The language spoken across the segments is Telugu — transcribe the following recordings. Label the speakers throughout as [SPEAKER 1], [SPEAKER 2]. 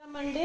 [SPEAKER 1] అండి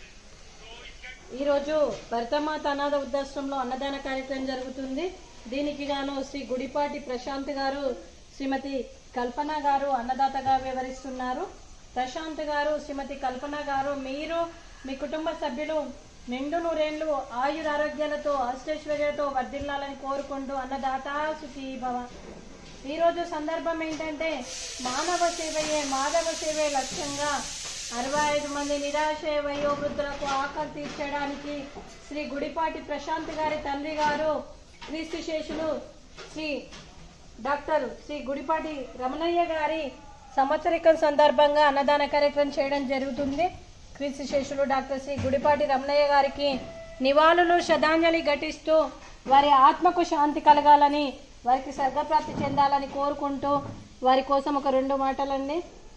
[SPEAKER 1] ఈరోజు భరతమాత అనాథ వృద్ధాశ్రమంలో అన్నదాన కార్యక్రమం జరుగుతుంది దీనికి గాను శ్రీ గుడిపాటి ప్రశాంత్ గారు శ్రీమతి కల్పన గారు అన్నదాతగా వివరిస్తున్నారు ప్రశాంత్ గారు శ్రీమతి కల్పన గారు మీరు మీ కుటుంబ సభ్యులు నిండు నూరేళ్లు ఆయురారోగ్యాలతో అష్టైశ్వర్యాలతో వర్ధిల్లాలని కోరుకుంటూ అన్నదాత సుఖీ భవ ఈరోజు సందర్భం ఏంటంటే మానవ సేవయే మాధవ సేవే లక్ష్యంగా అరవై ఐదు మంది నిరాశ వయోవృద్ధులకు ఆకలి తీర్చడానికి శ్రీ గుడిపాటి ప్రశాంత్ గారి తండ్రి గారు క్రీస్తు శేషులు శ్రీ డాక్టర్ శ్రీ గుడిపాటి రమణయ్య గారి సంవత్సరికం సందర్భంగా అన్నదాన కార్యక్రమం చేయడం జరుగుతుంది క్రీస్తు శేషులు డాక్టర్ శ్రీ గుడిపాటి రమణయ్య గారికి నివాళులు శ్రద్ధాంజలి ఘటిస్తూ వారి ఆత్మకు శాంతి కలగాలని వారికి స్వర్గప్రాప్తి చెందాలని కోరుకుంటూ వారి కోసం ఒక రెండు మాటలండి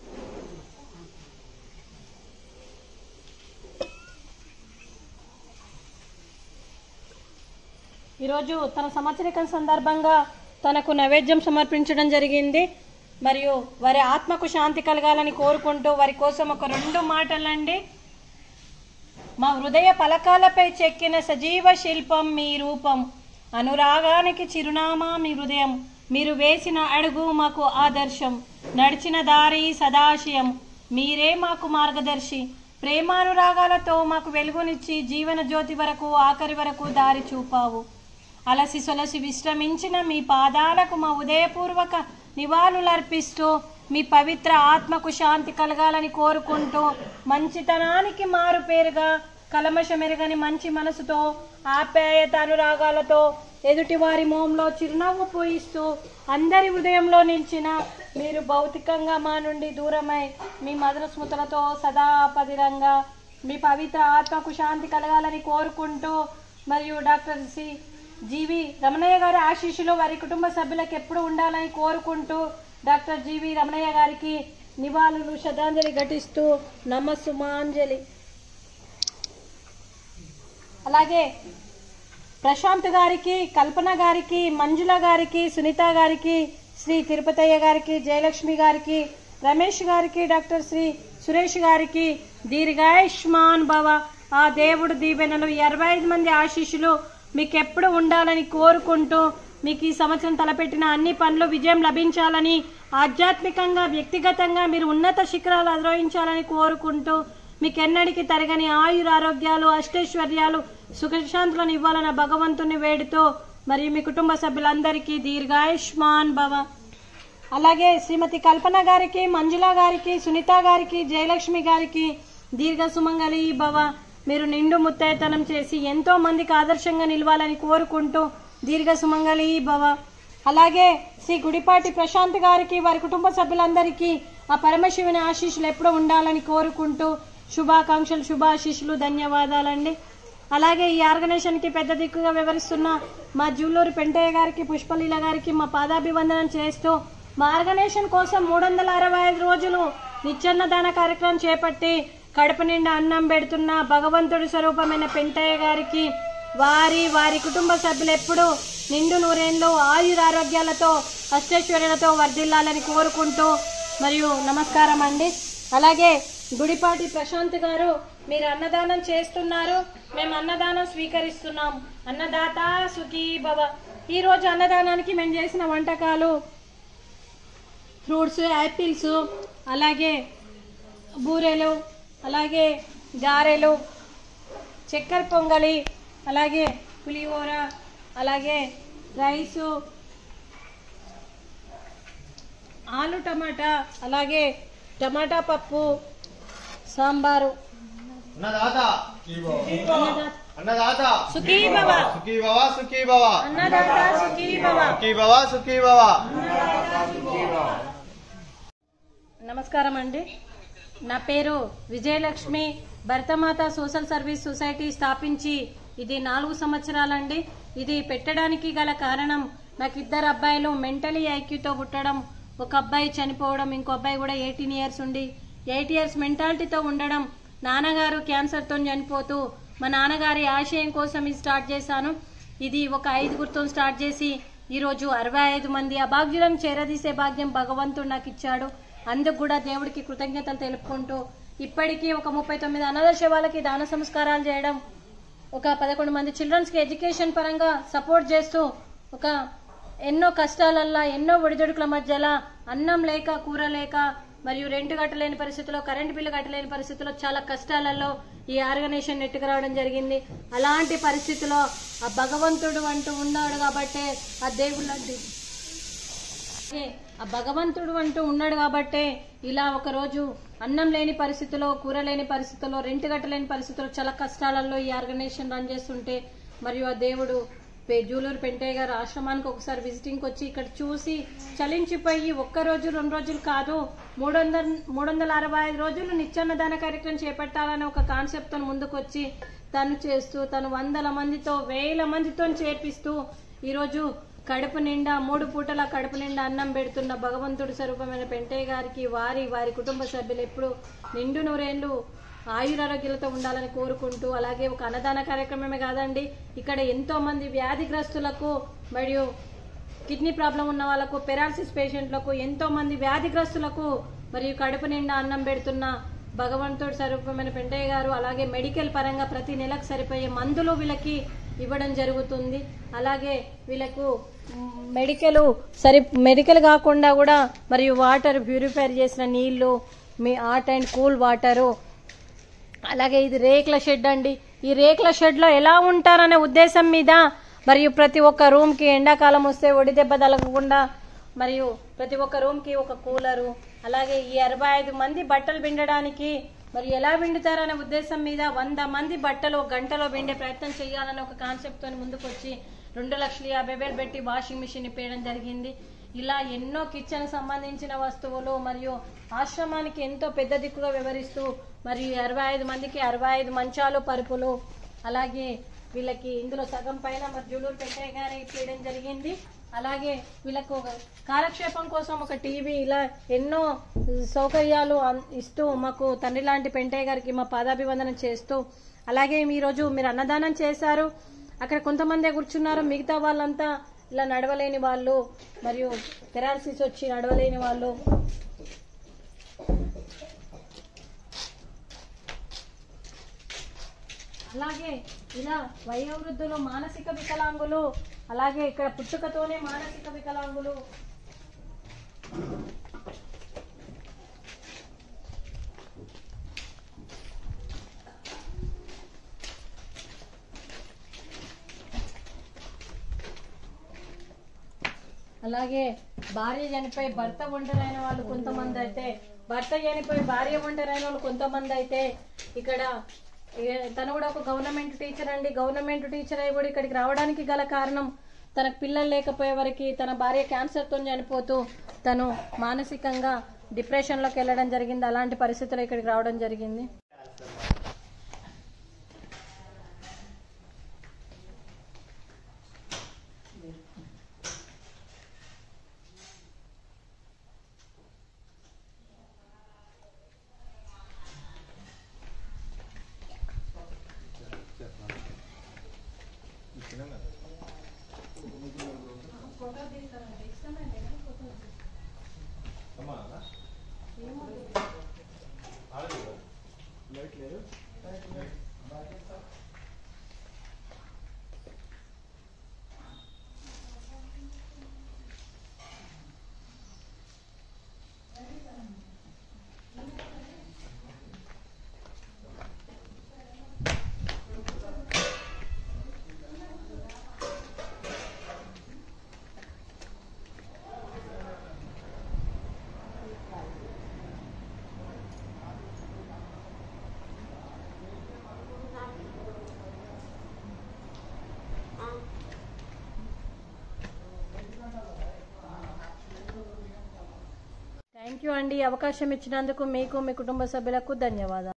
[SPEAKER 1] ఈరోజు తన సంవత్సరికం సందర్భంగా తనకు నైవేద్యం సమర్పించడం జరిగింది మరియు వారి ఆత్మకు శాంతి కలగాలని కోరుకుంటూ వారి కోసం ఒక రెండు మాటలండి మా హృదయ పలకాలపై చెక్కిన సజీవ శిల్పం మీ రూపం అనురాగానికి చిరునామా మీ హృదయం మీరు వేసిన అడుగు మాకు ఆదర్శం నడిచిన దారి సదాశయం మీరే మాకు మార్గదర్శి ప్రేమానురాగాలతో మాకు వెలుగునిచ్చి జీవన జ్యోతి వరకు ఆఖరి వరకు దారి చూపావు అలసి సొలసి విశ్రమించిన మీ పాదాలకు మా ఉదయపూర్వక నివాళులర్పిస్తూ మీ పవిత్ర ఆత్మకు శాంతి కలగాలని కోరుకుంటూ మంచితనానికి మారు పేరుగా కలమషమెరగని మంచి మనసుతో ఆప్యాయత అనురాగాలతో ఎదుటి వారి మోంలో చిరునవ్వు పూయిస్తూ అందరి హృదయంలో నిలిచిన మీరు భౌతికంగా మా నుండి దూరమై మీ మధుర స్మృతులతో సదా పదిరంగా మీ పవిత్ర ఆత్మకు శాంతి కలగాలని కోరుకుంటూ మరియు డాక్టర్ సి జీవి రమణయ్య గారి ఆశీస్సులు వారి కుటుంబ సభ్యులకు ఎప్పుడు ఉండాలని కోరుకుంటూ డాక్టర్ జీవి రమణయ్య గారికి నివాళులు శ్రద్ధాంజలి ఘటిస్తూ నమస్సుమాంజలి అలాగే ప్రశాంత్ గారికి కల్పన గారికి మంజుల గారికి సునీత గారికి శ్రీ తిరుపతయ్య గారికి జయలక్ష్మి గారికి రమేష్ గారికి డాక్టర్ శ్రీ సురేష్ గారికి దీర్ఘాయుష్మాన్ భవ ఆ దేవుడు దీవెనలు ఇరవై ఐదు మంది ఆశీస్సులు మీకు ఎప్పుడు ఉండాలని కోరుకుంటూ మీకు ఈ సంవత్సరం తలపెట్టిన అన్ని పనులు విజయం లభించాలని ఆధ్యాత్మికంగా వ్యక్తిగతంగా మీరు ఉన్నత శిఖరాలు అధిరోహించాలని కోరుకుంటూ మీకు ఎన్నడికి తరగని ఆయుర ఆరోగ్యాలు అష్టైశ్వర్యాలు సుఖశాంతులను ఇవ్వాలన్న భగవంతుని వేడుతో మరియు మీ కుటుంబ సభ్యులందరికీ దీర్ఘాయుష్మాన్ భవ అలాగే శ్రీమతి కల్పన గారికి మంజుల గారికి సునీత గారికి జయలక్ష్మి గారికి దీర్ఘ సుమంగళి భవ మీరు నిండు ముత్తైతనం చేసి ఎంతో మందికి ఆదర్శంగా నిలవాలని కోరుకుంటూ దీర్ఘ సుమంగళి భవ అలాగే శ్రీ గుడిపాటి ప్రశాంత్ గారికి వారి కుటుంబ సభ్యులందరికీ ఆ పరమశివుని ఆశీస్సులు ఎప్పుడూ ఉండాలని కోరుకుంటూ శుభాకాంక్షలు శుభాశీస్సులు ధన్యవాదాలండి అలాగే ఈ ఆర్గనైజేషన్కి పెద్ద దిక్కుగా వివరిస్తున్న మా జూలూరు పెంటయ్య గారికి పుష్పలీల గారికి మా పాదాభివందనం చేస్తూ మా ఆర్గనైజేషన్ కోసం మూడు వందల అరవై ఐదు రోజులు నిత్యాన్నదాన కార్యక్రమం చేపట్టి కడుపు నిండా అన్నం పెడుతున్న భగవంతుడి స్వరూపమైన పెంటయ్య గారికి వారి వారి కుటుంబ సభ్యులు ఎప్పుడూ నిండు నూరేళ్ళు ఆయుర ఆరోగ్యాలతో అష్టైశ్వర్యాలతో వర్ధిల్లాలని కోరుకుంటూ మరియు నమస్కారం అండి అలాగే గుడిపాటి ప్రశాంత్ గారు మీరు అన్నదానం చేస్తున్నారు మేము అన్నదానం స్వీకరిస్తున్నాం అన్నదాత సుఖీ భవ ఈ రోజు అన్నదానానికి మేము చేసిన వంటకాలు ఫ్రూట్స్ యాపిల్స్ అలాగే బూరెలు అలాగే గారెలు చక్కెర పొంగలి అలాగే పులిహోర అలాగే రైసు ఆలు టమాటా అలాగే టమాటా పప్పు సాంబారు
[SPEAKER 2] అన్నదాత
[SPEAKER 1] అన్నదాత
[SPEAKER 2] అన్నదాత
[SPEAKER 1] సుఖీ భవ
[SPEAKER 2] సుఖీ భవ సుఖీ భవ
[SPEAKER 1] అన్నదాత సుఖీ భవ
[SPEAKER 2] సుఖీ భవ సుఖీ భవ
[SPEAKER 1] నమస్కారం అండి నా పేరు Vijayalakshmi Bharatamata social service society స్థాపించి ఇది నాలుగు సంవత్సరాలండి ఇది పెట్టడానికి గల కారణం నాకు ఇద్దరు అబ్బాయిలు మెంటలీ ఐక్యూతో పుట్టడం ఒక అబ్బాయి చనిపోవడం ఇంకో అబ్బాయి కూడా ఎయిటీన్ ఇయర్స్ ఉండి ఎయిట్ ఇయర్స్ మెంటాలిటీతో ఉండడం నాన్నగారు క్యాన్సర్తో చనిపోతూ మా నాన్నగారి ఆశయం కోసం ఇది స్టార్ట్ చేశాను ఇది ఒక ఐదుగురితో స్టార్ట్ చేసి ఈరోజు అరవై ఐదు మంది అభాగ్యులను చేరదీసే భాగ్యం భగవంతుడు నాకు ఇచ్చాడు అందుకు కూడా దేవుడికి కృతజ్ఞతలు తెలుపుకుంటూ ఇప్పటికీ ఒక ముప్పై తొమ్మిది అనాథ శవాలకి దాన సంస్కారాలు చేయడం ఒక పదకొండు మంది చిల్డ్రన్స్కి ఎడ్యుకేషన్ పరంగా సపోర్ట్ చేస్తూ ఒక ఎన్నో కష్టాలల్లా ఎన్నో ఒడిదొడుకుల మధ్యలో అన్నం లేక కూర లేక మరియు రెంట్ కట్టలేని పరిస్థితిలో కరెంట్ బిల్లు కట్టలేని పరిస్థితిలో చాలా కష్టాలలో ఈ ఆర్గనైజేషన్ నెట్టుకు రావడం జరిగింది అలాంటి పరిస్థితిలో ఆ భగవంతుడు అంటూ ఉన్నాడు కాబట్టే ఆ దేవుడు లాంటి అలాగే ఆ భగవంతుడు అంటూ ఉన్నాడు కాబట్టే ఇలా ఒక రోజు అన్నం లేని పరిస్థితిలో కూర లేని పరిస్థితుల్లో రెంట్ కట్టలేని పరిస్థితుల్లో చాలా కష్టాలలో ఈ ఆర్గనైజేషన్ రన్ చేస్తుంటే మరియు ఆ దేవుడు పే- జూలూరు పెంటయ్య గారు ఆశ్రమానికి ఒకసారి విజిటింగ్కి వచ్చి ఇక్కడ చూసి చలించిపోయి ఒక్క రోజు రెండు రోజులు కాదు మూడు వందల మూడు వందల అరవై ఐదు రోజులు నిత్యాన్నదాన కార్యక్రమం చేపట్టాలనే ఒక కాన్సెప్ట్ తో ముందుకు వచ్చి తను చేస్తూ తను వందల మందితో వేల మందితో చేర్పిస్తూ ఈరోజు కడుపు నిండా మూడు పూటల కడుపు నిండా అన్నం పెడుతున్న భగవంతుడి స్వరూపమైన పెంటయ్య గారికి వారి వారి కుటుంబ సభ్యులు ఎప్పుడు నిండు నూరేళ్లు ఆయురారోగ్యాలతో ఉండాలని కోరుకుంటూ అలాగే ఒక అన్నదాన కార్యక్రమమే కాదండి ఇక్కడ ఎంతో మంది వ్యాధిగ్రస్తులకు మరియు కిడ్నీ ప్రాబ్లం ఉన్న వాళ్ళకు పెరాలసిస్ పేషెంట్లకు ఎంతో మంది వ్యాధిగ్రస్తులకు మరియు కడుపు నిండా అన్నం పెడుతున్న భగవంతుడి స్వరూపమైన పెంటయ్య గారు అలాగే మెడికల్ పరంగా ప్రతి నెలకు సరిపోయే మందులు వీళ్ళకి ఇవ్వడం జరుగుతుంది అలాగే వీళ్ళకు మ్, మెడికల్ సరి మెడికల్ కాకుండా కూడా మరియు వాటర్ ప్యూరిఫైర్ చేసిన నీళ్లు మీ హాట్ అండ్ కూల్ వాటరు అలాగే ఇది రేకుల షెడ్ అండి ఈ రేకుల షెడ్లో ఎలా ఉంటారనే ఉద్దేశం మీద మరియు ప్రతి ఒక్క రూమ్కి ఎండాకాలం వస్తే ఒడి దెబ్బ తగలకుండా మరియు ప్రతి ఒక్క రూమ్కి ఒక కూలరు అలాగే ఈ అరవై ఐదు మంది బట్టలు పిండడానికి మరి ఎలా పిండుతారనే ఉద్దేశం మీద వంద మంది బట్టలు ఒక గంటలో పిండే ప్రయత్నం చేయాలనే ఒక కాన్సెప్ట్తో ముందుకు వచ్చి రెండు లక్షల యాభై వేలు పెట్టి వాషింగ్ మిషన్ ఇప్పేయడం జరిగింది ఇలా ఎన్నో కిచెన్ సంబంధించిన వస్తువులు మరియు ఆశ్రమానికి ఎంతో పెద్ద దిక్కుగా వివరిస్తూ మరియు అరవై ఐదు మందికి అరవై ఐదు మంచాలు పరుపులు అలాగే వీళ్ళకి ఇందులో సగం పైన మరి జూలూరు పెట్టే గారి చేయడం జరిగింది అలాగే వీళ్ళకు ఒక కాలక్షేపం కోసం ఒక టీవీ ఇలా ఎన్నో సౌకర్యాలు అన్- ఇస్తూ మాకు తండ్రి లాంటి పెంటయ్య గారికి మా పాదాభివందనం చేస్తూ అలాగే ఈరోజు మీరు అన్నదానం చేశారు అక్కడ కొంతమందే కూర్చున్నారు మిగతా వాళ్ళంతా ఇలా నడవలేని వాళ్ళు మరియు పెరాలసిస్ వచ్చి నడవలేని వాళ్ళు అలాగే ఇలా వయోవృద్ధులు మానసిక వికలాంగులు అలాగే ఇక్కడ పుట్టుకతోనే మానసిక వికలాంగులు అలాగే భార్య చనిపోయి భర్త ఒంటరైన వాళ్ళు కొంతమంది అయితే భర్త చనిపోయి భార్య ఒంటరైన వాళ్ళు కొంతమంది అయితే ఇక్కడ ఏ- తను కూడా ఒక గవర్నమెంట్ టీచర్ అండి గవర్నమెంట్ టీచర్ అయి కూడా ఇక్కడికి రావడానికి గల కారణం తనకు పిల్లలు లేకపోయే వరకు తన భార్య క్యాన్సర్తో చనిపోతూ తను మానసికంగా డిప్రెషన్లోకి వెళ్ళడం జరిగింది అలాంటి పరిస్థితుల్లో ఇక్కడికి రావడం జరిగింది థ్యాంక్ యూ అండి ఈ అవకాశం ఇచ్చినందుకు మీకు మీ కుటుంబ సభ్యులకు ధన్యవాదాలు